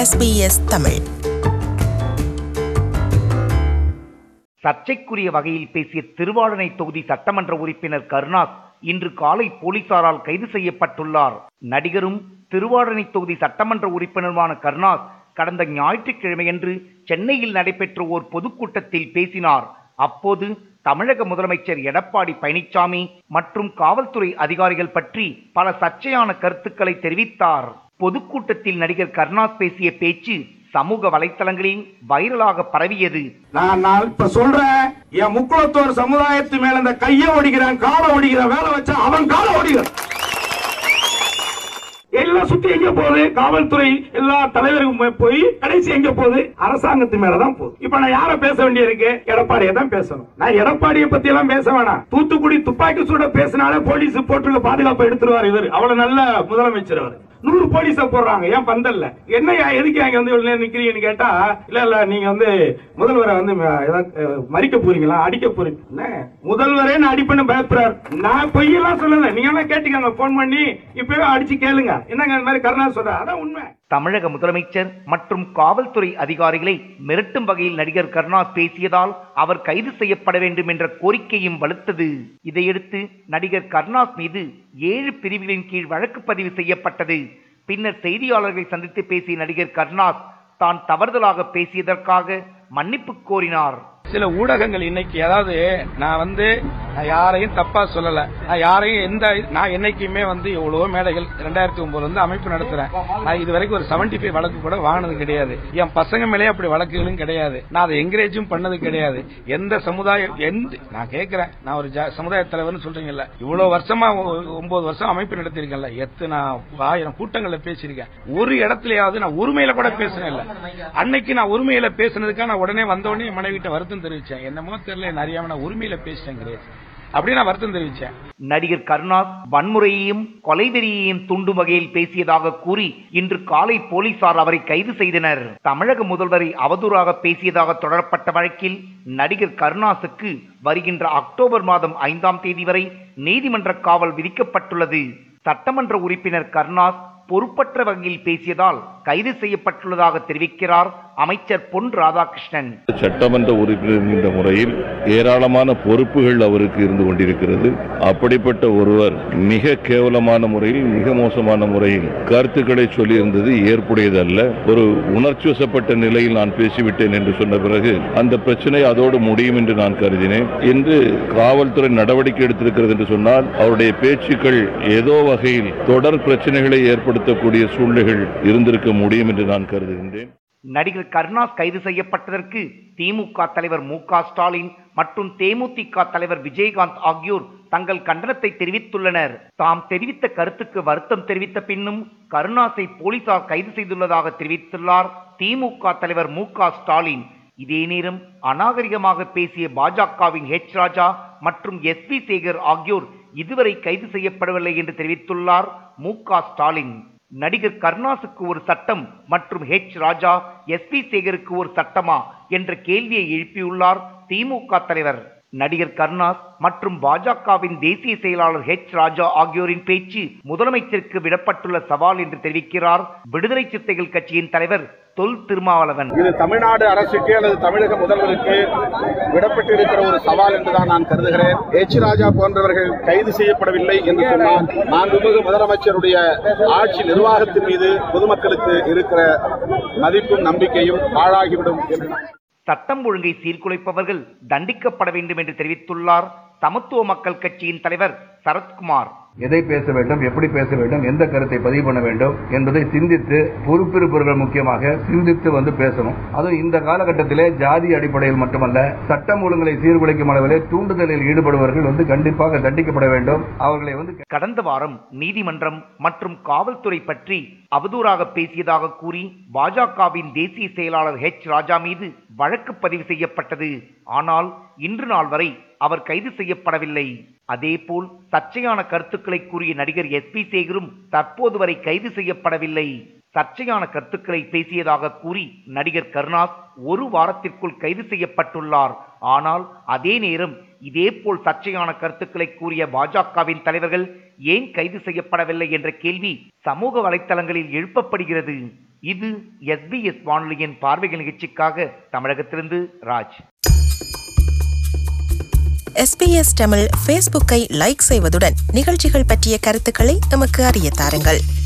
SBS Tamil சர்ச்சைக்குரிய வகையில் பேசிய திருவாளனை தொகுதி சட்டமன்ற உறுப்பினர் கருணாஸ் இன்று காலை போலீசாரால் கைது செய்யப்பட்டுள்ளார் நடிகரும் திருவாளனை தொகுதி சட்டமன்ற உறுப்பினருமான கருணாஸ் கடந்த ஞாயிற்றுக்கிழமையன்று சென்னையில் நடைபெற்ற ஓர் பொதுக்கூட்டத்தில் பேசினார் அப்போது தமிழக முதலமைச்சர் எடப்பாடி பழனிசாமி மற்றும் காவல்துறை அதிகாரிகள் பற்றி பல சர்ச்சையான கருத்துக்களை தெரிவித்தார் பொதுக்கூட்டத்தில் நடிகர் கருணாஸ் பேசிய பேச்சு சமூக வலைத்தளங்களில் வைரலாக பரவியது நான் நான் இப்ப சொல்றேன் என் முக்குளத்தோர் சமுதாயத்து மேல இந்த கைய ஒடிக்கிறேன் காலை ஒடிக்கிறேன் வேலை வச்சா அவன் காலை ஒடிக்கிறான் எல்லாம் சுத்தி எங்க போகுது காவல்துறை எல்லா தலைவருக்கும் போய் கடைசி எங்க போகுது அரசாங்கத்து மேலதான் போகுது இப்ப நான் யார பேச வேண்டியிருக்கு எடப்பாடியை தான் பேசணும் நான் எடப்பாடியை பத்தி எல்லாம் பேச வேணாம் தூத்துக்குடி துப்பாக்கி சூட பேசினாலே போலீஸ் போட்டுள்ள பாதுகாப்பு எடுத்துருவாரு இவர் அவ்வளவு நல்ல முதலமைச்சர் அவர் நூறு போலீஸ போடுறாங்க ஏன் பந்தல்ல என்னையா எதுக்கு அங்க வந்து இவ்வளவு நேரம் நிக்கிறீங்கன்னு கேட்டா இல்ல இல்ல நீங்க வந்து முதல்வரை வந்து ம- ஏதாவது, அஹ், மறிக்க போறீங்களா அடிக்க போறீங்க என்ன, முதல்வரே நான் அடிப்பேன்னு பயப்படுறாரு நான் பொய்யெல்லாம் சொல்லல நீங்க எல்லாம் கேட்டுக்கங்க போன் பண்ணி இப்பவே அடிச்சு கேளுங்க என்னங்க இந்த மாதிரி கருணா சொல்ற அதான் உண்மை தமிழக முதலமைச்சர் மற்றும் காவல்துறை அதிகாரிகளை மிரட்டும் வகையில் நடிகர் கருணாஸ் பேசியதால் அவர் கைது செய்யப்பட வேண்டும் என்ற கோரிக்கையும் வலுத்தது இதையடுத்து நடிகர் கருணாஸ் மீது ஏழு பிரிவுகளின் கீழ் வழக்கு பதிவு செய்யப்பட்டது பின்னர் செய்தியாளர்களை சந்தித்து பேசிய நடிகர் கருணாஸ் தான் தவறுதலாக பேசியதற்காக மன்னிப்பு கோரினார் சில ஊடகங்கள் இன்னைக்கு அதாவது நான் வந்து நான் யாரையும் தப்பா சொல்லல நான் யாரையும் எந்த நான் என்னைக்குமே வந்து எவ்வளவோ மேடைகள் ரெண்டாயிரத்தி ஒன்பதுல இருந்து அமைப்பு நடத்துறேன் நான் இது வரைக்கும் ஒரு 75 ஃபைவ் வழக்கு கூட வாங்கினது கிடையாது என் பசங்க மேலே அப்படி வழக்குகளும் கிடையாது நான் அதை என்கரேஜும் பண்ணது கிடையாது எந்த சமுதாயம் எந்த நான் கேட்கிறேன் நான் ஒரு ஜா- சமுதாய தலைவர்னு சொல்றீங்கல்ல இவ்வளவு வருஷமா ஒ- ஒன்பது வருஷம் அமைப்பு நடத்திருக்கேன்ல எத்தனை ஆயிரம் கூட்டங்கள்ல பேசியிருக்கேன் ஒரு இடத்துலயாவது நான் உரிமையில கூட பேசினேன் இல்ல அன்னைக்கு நான் உரிமையில பேசினதுக்காக நான் உடனே வந்த உடனே என் மனைவிட்ட வருத்தம் தெரிவிச்சேன் என்னமோ தெரியல என்ன அறியாம நான் உரிமையில பேசிட்டேன் கிடையாது அப்படி நான் வருத்தம் தெரிவிச்சேன் நடிகர் கருணாஸ் வன்முறையையும் கொலைவெறியையும் தூண்டும் வகையில் பேசியதாக கூறி இன்று காலை போலீசார் அவரை கைது செய்தனர் தமிழக முதல்வரை அவதூறாக பேசியதாக தொடரப்பட்ட வழக்கில் நடிகர் கருணாசுக்கு வருகின்ற அக்டோபர் மாதம் ஐந்தாம் தேதி வரை நீதிமன்ற காவல் விதிக்கப்பட்டுள்ளது சட்டமன்ற உறுப்பினர் கருணாஸ் பொறுப்பற்ற வகையில் பேசியதால் கைது செய்யப்பட்டுள்ளதாக தெரிவிக்கிறார் அமைச்சர் பொன் ராதாகிருஷ்ணன் சட்டமன்ற உறுப்பினர் என்ற முறையில் ஏராளமான பொறுப்புகள் அவருக்கு இருந்து கொண்டிருக்கிறது அப்படிப்பட்ட ஒருவர் மிக கேவலமான முறையில் மிக மோசமான முறையில் கருத்துக்களை சொல்லியிருந்தது ஏற்புடையதல்ல ஒரு உணர்ச்சிவசப்பட்ட நிலையில் நான் பேசிவிட்டேன் என்று சொன்ன பிறகு அந்த பிரச்சனை அதோடு முடியும் என்று நான் கருதினேன் இன்று காவல்துறை நடவடிக்கை எடுத்திருக்கிறது என்று சொன்னால் அவருடைய பேச்சுக்கள் ஏதோ வகையில் தொடர் பிரச்சனைகளை ஏற்படுத்தக்கூடிய சூழ்நிலைகள் இருந்திருக்க முடியும் என்று நான் கருதுகின்றேன் நடிகர் கருணாஸ் கைது செய்யப்பட்டதற்கு திமுக தலைவர் மு க ஸ்டாலின் மற்றும் தேமுதிக தலைவர் விஜயகாந்த் ஆகியோர் தங்கள் கண்டனத்தை தெரிவித்துள்ளனர் தாம் தெரிவித்த கருத்துக்கு வருத்தம் தெரிவித்த பின்னும் கருணாஸை போலீசார் கைது செய்துள்ளதாக தெரிவித்துள்ளார் திமுக தலைவர் மு க ஸ்டாலின் இதே நேரம் அநாகரிகமாக பேசிய பாஜகவின் ஹெச் ராஜா மற்றும் எஸ் பி சேகர் ஆகியோர் இதுவரை கைது செய்யப்படவில்லை என்று தெரிவித்துள்ளார் மு க ஸ்டாலின் நடிகர் கருணாசுக்கு ஒரு சட்டம் மற்றும் ஹெச் ராஜா எஸ் பி சேகருக்கு ஒரு சட்டமா என்ற கேள்வியை எழுப்பியுள்ளார் திமுக தலைவர் நடிகர் கருணாஸ் மற்றும் பாஜகவின் தேசிய செயலாளர் ஹெச் ராஜா ஆகியோரின் பேச்சு முதலமைச்சருக்கு விடப்பட்டுள்ள சவால் என்று தெரிவிக்கிறார் விடுதலை சிறுத்தைகள் கட்சியின் தலைவர் தொல் திருமாவளவன் இது தமிழ்நாடு அரசுக்கு அல்லது தமிழக முதல்வருக்கு விடப்பட்டிருக்கிற ஒரு சவால் என்றுதான் நான் கருதுகிறேன் எச் ராஜா போன்றவர்கள் கைது செய்யப்படவில்லை என்று சொன்னால் மாண்புமிகு முதலமைச்சருடைய ஆட்சி நிர்வாகத்தின் மீது பொதுமக்களுக்கு இருக்கிற மதிப்பும் நம்பிக்கையும் பாழாகிவிடும் என்று நான் சட்டம் ஒழுங்கை சீர்குலைப்பவர்கள் தண்டிக்கப்பட வேண்டும் என்று தெரிவித்துள்ளார் சமத்துவ மக்கள் கட்சியின் தலைவர் சரத்குமார் எதை பேச வேண்டும் எப்படி பேச வேண்டும் எந்த கருத்தை பதிவு பண்ண வேண்டும் என்பதை சிந்தித்து பொறுப்பிருப்பவர்கள் முக்கியமாக சிந்தித்து வந்து பேசணும் அதுவும் இந்த காலகட்டத்திலே ஜாதி அடிப்படையில் மட்டுமல்ல சட்டம் ஒழுங்கலை சீர்குலைக்கும் அளவிலே தூண்டுதலில் ஈடுபடுபவர்கள் வந்து கண்டிப்பாக தண்டிக்கப்பட வேண்டும் அவர்களை வந்து கடந்த வாரம் நீதிமன்றம் மற்றும் காவல்துறை பற்றி அவதூறாக பேசியதாக கூறி பாஜகவின் தேசிய செயலாளர் ஹெச் ராஜா மீது வழக்கு பதிவு செய்யப்பட்டது ஆனால் இன்று நாள் வரை அவர் கைது செய்யப்படவில்லை அதேபோல் சர்ச்சையான கருத்துக்களை கூறிய நடிகர் எஸ் பி சேகரும் தற்போது வரை கைது செய்யப்படவில்லை சர்ச்சையான கருத்துக்களை பேசியதாக கூறி நடிகர் கருணாஸ் ஒரு வாரத்திற்குள் கைது செய்யப்பட்டுள்ளார் ஆனால் அதே நேரம் இதேபோல் சர்ச்சையான கருத்துக்களை கூறிய பாஜகவின் தலைவர்கள் ஏன் கைது செய்யப்படவில்லை என்ற கேள்வி சமூக வலைத்தளங்களில் எழுப்பப்படுகிறது இது எஸ்பிஎஸ் வானொலியின் பார்வைகள் நிகழ்ச்சிக்காக தமிழகத்திலிருந்து ராஜ் எஸ்பிஎஸ் தமிழ் ஃபேஸ்புக்கை லைக் செய்வதுடன் நிகழ்ச்சிகள் பற்றிய கருத்துக்களை எமக்கு அறிய தாருங்கள்